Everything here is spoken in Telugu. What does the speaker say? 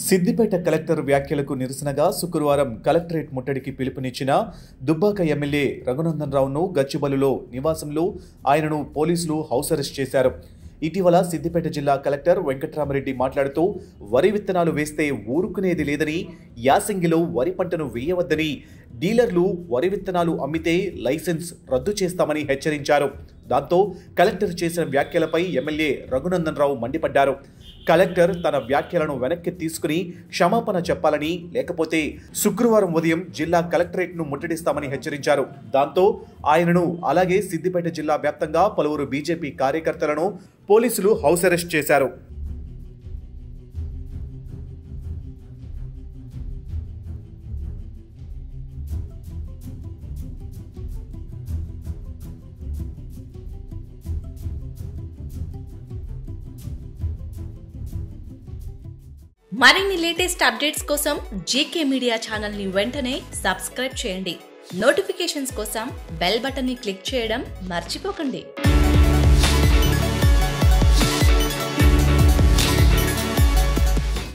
సిద్దిపేట కలెక్టర్ వ్యాఖ్యలకు నిరసనగా శుక్రవారం కలెక్టరేట్ ముట్టడికి పిలుపునిచ్చిన దుబ్బాక ఎమ్మెల్యే రఘునందన్ రావును గచ్చిబౌలిలో నివాసంలో ఆయనను పోలీసులు హౌస్ అరెస్ట్ చేశారు ఇటీవల సిద్దిపేట జిల్లా కలెక్టర్ వెంకట్రామరెడ్డి మాట్లాడుతూ వరి విత్తనాలు వేస్తే ఊరుకునేది లేదని యాసంగిలో వరి పంటను వేయవద్దని డీలర్లు వరి విత్తనాలు అమ్మితే లైసెన్స్ రద్దు చేస్తామని హెచ్చరించారు దాంతో కలెక్టర్ చేసిన వ్యాఖ్యలపై ఎమ్మెల్యే రఘునందన్ రావు మండిపడ్డారు కలెక్టర్ తన వ్యాఖ్యలను వెనక్కి తీసుకుని క్షమాపణ చెప్పాలని లేకపోతే శుక్రవారం ఉదయం జిల్లా కలెక్టరేట్ను ముట్టడిస్తామని హెచ్చరించారు దాంతో ఆయనను అలాగే సిద్దిపేట జిల్లా వ్యాప్తంగా పలువురు బీజేపీ కార్యకర్తలను పోలీసులు హౌస్ అరెస్ట్ చేశారు మరిన్ని లేటెస్ట్ అప్డేట్స్ కోసం జీకే మీడియా ఛానల్ని వెంటనే సబ్స్క్రైబ్ చేయండి నోటిఫికేషన్స్ కోసం బెల్ బటన్ని క్లిక్ చేయడం మర్చిపోకండి